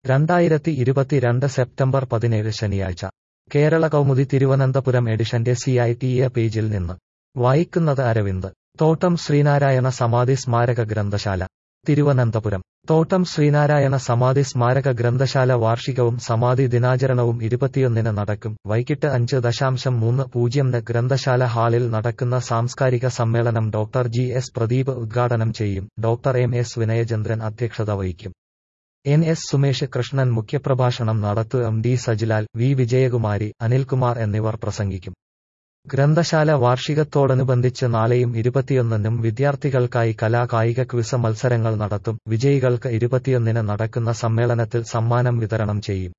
രണ്ടായിരത്തി ഇരുപത്തിരണ്ട് സെപ്റ്റംബർ പതിനേഴ് ശനിയാഴ്ച കേരള കൗമുദി തിരുവനന്തപുരം എഡിഷന്റെ സി ഐ ടി എ പേജിൽ നിന്ന് വായിക്കുന്നത് അരവിന്ദ് തോട്ടം ശ്രീനാരായണ സമാധി സ്മാരക ഗ്രന്ഥശാല തിരുവനന്തപുരം തോട്ടം ശ്രീനാരായണ സമാധി സ്മാരക ഗ്രന്ഥശാല വാർഷികവും സമാധി ദിനാചരണവും ഇരുപത്തിയൊന്നിന് നടക്കും വൈകിട്ട് അഞ്ച് ദശാംശം മൂന്ന് പൂജ്യംന് ഗ്രന്ഥശാല ഹാളിൽ നടക്കുന്ന സാംസ്കാരിക സമ്മേളനം ഡോക്ടർ ജി എസ് പ്രദീപ് ഉദ്ഘാടനം ചെയ്യും ഡോക്ടർ എം എസ് വിനയചന്ദ്രൻ അധ്യക്ഷത വഹിക്കും എൻ എസ് സുമേഷ് കൃഷ്ണൻ മുഖ്യപ്രഭാഷണം നടത്തും M D Sajilal V Vijayakumari Anilkumar എന്നിവർ പ്രസംഗിക്കും ഗ്രന്ഥശാല വാർഷികത്തോടനുബന്ധിച്ച് നാളെയും ഇരുപത്തിയൊന്നിനും വിദ്യാർത്ഥികൾക്കായി കലാ കായിക ക്വിസ് മത്സരങ്ങൾ നടത്തും വിജയികൾക്ക് ഇരുപത്തിയൊന്നിന് നടക്കുന്ന സമ്മേളനത്തിൽ സമ്മാനം വിതരണം ചെയ്യും